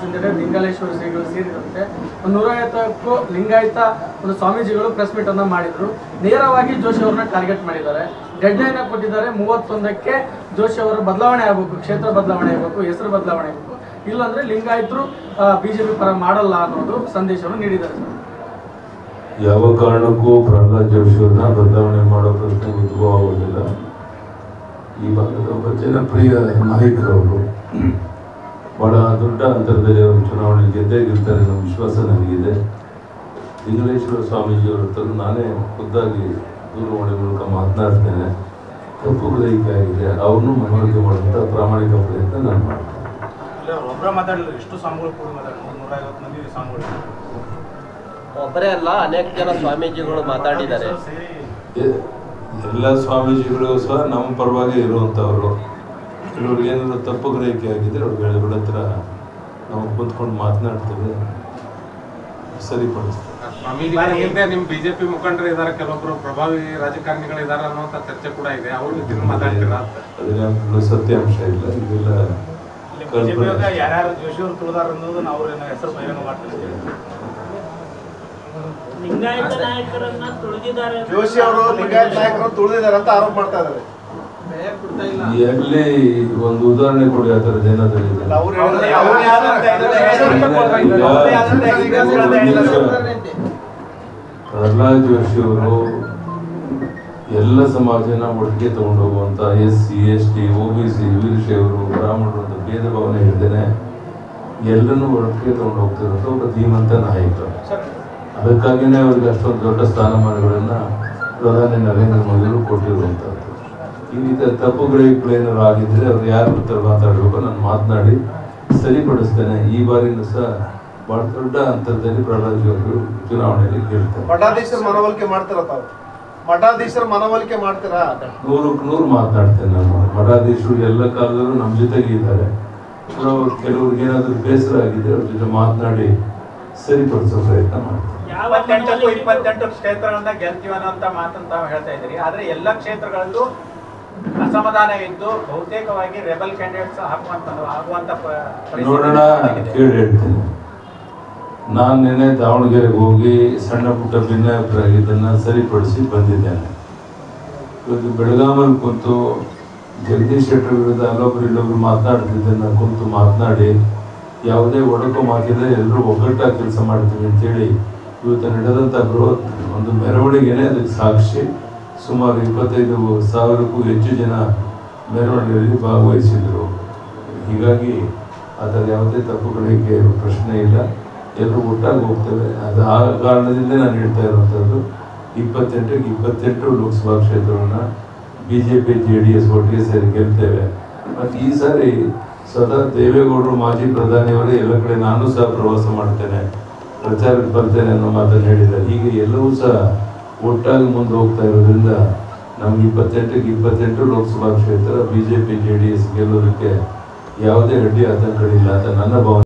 ಬಂದಿದೆ ಲಿಂಗಾಲೇಶ್ವರ ಶ್ರೀಗಳು ಸೇರಿದಂತೆ ಒಂದು ನೂರೈವತ್ತಕ್ಕೂ ಲಿಂಗಾಯತ ಒಂದು ಸ್ವಾಮೀಜಿಗಳು ಪ್ರೆಸ್ ಮೀಟ್ ಅನ್ನ ಮಾಡಿದ್ರು ನೇರವಾಗಿ ಜೋಶಿ ಅವ್ರನ್ನ ಟಾರ್ಗೆಟ್ ಮಾಡಿದ್ದಾರೆ ಡೆಡ್ ಲೈನ್ ಕೊಟ್ಟಿದ್ದಾರೆ ಮೂವತ್ತೊಂದಕ್ಕೆ ಜೋಶಿ ಅವರು ಬದಲಾವಣೆ ಆಗಬೇಕು ಕ್ಷೇತ್ರ ಬದಲಾವಣೆ ಆಗಬೇಕು ಹೆಸರು ಬದಲಾವಣೆ ಆಗಬೇಕು ಇಲ್ಲಾಂದ್ರೆ ಲಿಂಗಾಯತರು ಬಿಜೆಪಿ ಪರ ಮಾಡಲ್ಲ ಅನ್ನೋದು ಸಂದೇಶವನ್ನು ನೀಡಿದ್ದಾರೆ ಸರ್ ಯಾವ ಕಾರಣಕ್ಕೂ ಪ್ರಹ್ಲಾದ್ ಜೋಶಿಯವ್ರನ್ನ ಬದಲಾವಣೆ ಮಾಡೋ ಪ್ರಶ್ನೆ ಉದ್ಭವ ಆಗೋದಿಲ್ಲ ಈ ಭಾಗದ ಒಬ್ಬ ಜನಪ್ರಿಯ ನಾಯಕರವರು ಬಹಳ ದೊಡ್ಡ ಅಂತರದಲ್ಲಿ ಅವರು ಚುನಾವಣೆ ಗೆದ್ದೇ ಗೆಲ್ತಾರೆ ಅನ್ನೋ ವಿಶ್ವಾಸ ನನಗಿದೆ ಲಿಂಗಲೇಶ್ವರ ಸ್ವಾಮೀಜಿಯವರ ಹತ್ರ ನಾನೇ ಖುದ್ದಾಗಿ ದೂರವಾಣಿ ಮೂಲಕ ಮಾತನಾಡ್ತೇನೆ ತಪ್ಪು ಗ್ರಹಿಕೆ ಆಗಿದೆ ಅವ್ರನ್ನೂ ಮನವರಿಕೆ ಮಾಡುವಂಥ ಪ್ರಾಮಾಣಿಕ ಪ್ರಯತ್ನ ನಾನು ಮಾಡ್ತೇನೆ ಇಲ್ಲ ಒಬ್ಬರ ಮಾತಾಡಲಿಲ್ಲ ಎಷ್ಟು ಸ್ವಾಮಿಗಳು ಕೂಡ ಮಾತಾಡಿದ್ರು ನೂರ ಐವತ್ತು ಮಂದಿ ಸ್ವಾಮಿಗಳು ಒಬ್ಬರೇ ಅಲ್ಲ ಅನೇಕ ಜನ ಸ್ವಾಮೀಜಿಗಳು ಮಾತಾಡಿದ್ದಾರೆ ಸೇರಿ ಎ- ಎಲ್ಲ ಸ್ವಾಮೀಜಿಗಳು ಸಹ ನಮ್ಮ ಪರವಾಗಿ ಇರುವಂಥವ್ರು ಕೆಲವ್ರಿಗೆ ಏನಾದ್ರು ತಪ್ಪು ಗ್ರಹಿಕೆ ಆಗಿದ್ರೆ ಅವ್ರುಗಳ ಹತ್ರ ನಾವು ಕುಂತ್ಕೊಂಡು ಮಾತನಾಡ್ತೇವೆ ಸರಿಪಡಿಸ್ತೇವೆ ಸ್ವಾಮೀಜಿಗಳ ಹಿಂದೆ ನಿಮ್ ಬಿಜೆಪಿ ಮುಖಂಡರು ಇದಾರೆ ಕೆಲವೊಬ್ರು ಪ್ರಭಾವಿ ರಾಜಕಾರಣಿಗಳು ಇದಾರೆ ಅನ್ನುವಂತ ಚರ್ಚೆ ಕೂಡ ಇದೆ ಅವ್ರ ಜೊತೆ ಮಾತಾಡ್ತೀರಾ ಅಂತ ಅದನ್ನ ಸತ್ಯಾಂಶ ಇಲ್ಲ ಇದೆಲ್ಲ ಇಲ್ಲಿ ಕಲ್ಪನೆ ಬಿಜೆಪಿಯಾಗ ಅಷ್ಟೇ. ಯಾರ್ಯಾರು ಜೋಶಿ ಅವರು ತುಳಿದಾರ ಅನ್ನೋದನ್ನ ಅವ್ರೇನು ಹೆಸರು ಬಹಿರಂಗ ಮಾಡ್ತಾರೆ ಲಿಂಗಾಯತ ನಾಯಕರನ್ನ ತುಳಿದಿದ್ದಾರೆ ಅಂತ ಜೋಶಿ ಅವರು ಲಿಂಗಾಯತ್ ನಾಯಕರು ತುಳಿದಿದ್ದಾರೆ ಅಂತ ಆರೋಪ ಮಾಡ್ತಾ ಇದ್ದಾರೆ ಎಲ್ಲಿ ಒಂದು ಉದಾಹರಣೆ ಕೊಡಿ ಆ ಥರದ್ದು ಏನಾದರೂ ಇದೆ ಅವ್ರು ಹೇಳಿದ್ರೆ ಅವ್ರು ಯಾರು ಅಂತ ಹೇಳಿದ್ರೆ ಅವ್ರು ಯಾರು ಅಂತ ಹೇಳಿದ್ರೆ ಪ್ರಹ್ಲಾದ್ ಜೋಶಿ ಅವರು ಎಲ್ಲ ಸಮಾಜನ ಒಟ್ಟಿಗೆ ತಗೊಂಡು ಹೋಗುವಂತ S C S T O B C ವೀರಶೈವರು ಬ್ರಾಹ್ಮಣರು ಅಂತ ಭೇದ ಭಾವನೆ ಇಲ್ದೇನೆ ಎಲ್ಲರನ್ನೂ ಒಟ್ಟಿಗೆ ತಗೊಂಡು ಹೋಗ್ತಿರೋದು ಒಬ್ಬ ಧೀಮಂತ ನಾಯಕ ಅದಕ್ಕಾಗಿಯೇ ಅವರಿಗೆ ಅಷ್ಟೊಂದು ದೊಡ್ಡ ಸ್ಥಾನಮಾನಗಳನ್ನ ಪ್ರಧಾನಿ ನರೇಂದ್ರ ಮೋದಿಯವರು ಕೊಟ್ಟಿರುವಂಥದ್ದು ಈ ರೀತಿಯ ತಪ್ಪು ಗ್ರಹಿಕೆಗಳೇನಾದ್ರು ಆಗಿದ್ರೆ ಅವ್ರು ಯಾರ ಹತ್ರ ಮಾತಾಡಬೇಕು ನಾನು ಮಾತನಾಡಿ ಸರಿಪಡಿಸ್ತೇನೆ ಈ ಬಾರಿನೂ ಸಹ ಬಹಳ ದೊಡ್ಡ ಅಂತರದಲ್ಲಿ ಪ್ರಹ್ಲಾದ್ ಜೋಶಿ ಅವರು ಚುನಾವಣೆಯಲ್ಲಿ ಗೆಲ್ತಾರೆ ಮಠಾಧೀಶರ ಮನವೊಲಿಕೆ ಮಾಡ್ತಾರ ತಾವು ಮಠಾಧೀಶರ ಮನವೊಲಿಕೆ ಮಾಡ್ತೀರಾ ನೂರಕ್ಕೆ ನೂರು ಮಾತನಾಡ್ತೇನೆ ನಾನು ಮಠಾಧೀಶರು ಎಲ್ಲ ಕಾಲದಲ್ಲೂ ನಮ್ಮ ಜೊತೆಗೆ ಇದ್ದಾರೆ ಕೆಲವು ಕೆಲವ್ರಿಗೆ ಏನಾದರೂ ಬೇಸರ ಆಗಿದೆ ಅವ್ರ ಜೊತೆ ಮಾತನಾಡಿ ಸರಿಪಡಿಸೋ ಪ್ರಯತ್ನ ಮಾಡ್ತೀನಿ ಯಾವ ಇಪ್ಪತ್ತೆಂಟಕ್ಕೂ ಮನೆಯಲ್ಲಿ ಇಪ್ಪತ್ತೆಂಟು ಕ್ಷೇತ್ರಗಳನ್ನ ಗೆಲ್ತೀವಿ ಅನ್ನೋಂಥ ಮಾತನ್ನು ತಾವು ಹೇಳ್ತಾ ಇದ್ದೀರಿ ಆದ್ರೆ ಎಲ್ಲ ಕ್ಷೇತ್ರಗಳಲ್ಲೂ ಅಸಮಾಧಾನ ಇದ್ದು ಬಹುತೇಕವಾಗಿ ರೆಬಲ್ ಕ್ಯಾಂಡಿಡೇಟ್ಸ್ ಹಾಕುವಂತ ಆಗುವಂತ ಪ- ಪರಿಸ್ಥಿತಿ ನೋಡೋಣ ಆಗಿದೆ. ಕೇಳಿ ಹೇಳ್ತೀನಿ ನಾನು ನಿನ್ನೆ ದಾವಣಗೆರೆಗೆ ಹೋಗಿ ಸಣ್ಣ ಪುಟ್ಟ ಭಿನ್ನಾಭಿಪ್ರಾಯದನ್ನ ಸರಿಪಡಿಸಿ ಬಂದಿದ್ದೇನೆ ಇವತ್ತು ಬೆಳಗಾಮಲ್ಲಿ ಕುಂತು ಜಗದೀಶ್ ಶೆಟ್ಟರ್ ವಿರುದ್ಧ ಅಲ್ಲೊಬ್ರು ಇಲ್ಲೊಬ್ರು ಮಾತನಾಡ್ತಿದ್ದನ್ನ ಕುಂತು ಮಾತನಾಡಿ ಯಾವುದೇ ಒಡಕು ಮಾತಿದೆ ಎಲ್ಲರೂ ಒಗ್ಗಟ್ಟಾಗಿ ಕೆಲಸ ಮಾಡ್ತೀವಿ ಅಂತೇಳಿ ಇವತ್ತು ನಡೆದಂಥ ಬೃಹತ್ ಒಂದು ಮೆರವಣಿಗೆನೇ ಅದಕ್ಕೆ ಸಾಕ್ಷಿ ಸುಮಾರು ಇಪ್ಪತ್ತೈದು ಸಾವಿರಕ್ಕೂ ಹೆಚ್ಚು ಜನ ಮೆರವಣಿಗೆಯಲ್ಲಿ ಭಾಗವಹಿಸಿದರು ಹೀಗಾಗಿ ಆ ಥರ ಯಾವುದೇ ತಪ್ಪುಗಳಿಗೆ ಪ್ರಶ್ನೆ ಇಲ್ಲ ಎಲ್ಲರೂ ಒಟ್ಟಾಗಿ ಹೋಗ್ತೇವೆ ಅದು ಆ ಕಾರಣದಿಂದ ನಾನು ಹೇಳ್ತಾ ಇರುವಂಥದ್ದು ಇಪ್ಪತ್ತೆಂಟಕ್ಕೆ ಇಪ್ಪತ್ತೆಂಟು ಲೋಕಸಭಾ ಕ್ಷೇತ್ರವನ್ನು B J P J D S ಒಟ್ಟಿಗೆ ಸೇರಿ ಗೆಲ್ತೇವೆ ಮತ್ತು ಈ ಸಾರಿ ಸ್ವತಃ ದೇವೇಗೌಡರು ಮಾಜಿ ಪ್ರಧಾನಿಯವರೇ ಎಲ್ಲ ಕಡೆ ನಾನು ಸಹ ಪ್ರವಾಸ ಮಾಡ್ತೇನೆ ಪ್ರಚಾರಕ್ಕೆ ಬರ್ತೇನೆ ಅನ್ನೋ ಮಾತನ್ನು ಹೇಳಿದ್ದಾರೆ ಹೀಗೆ ಎಲ್ಲವೂ ಸಹ ಒಟ್ಟಾಗಿ ಮುಂದೆ ಹೋಗ್ತಾ ಇರೋದ್ರಿಂದ ನಮ್ಗೆ ಇಪ್ಪತ್ತೆಂಟಕ್ಕೆ ಇಪ್ಪತ್ತೆಂಟು ಲೋಕಸಭಾ ಕ್ಷೇತ್ರ B J P J D S ಗೆಲ್ಲೋದಕ್ಕೆ ಯಾವುದೇ ಅಡ್ಡಿ ಆತಂಕಗಳಿಲ್ಲ ಅಂತ ನನ್ನ ಭಾವನೆ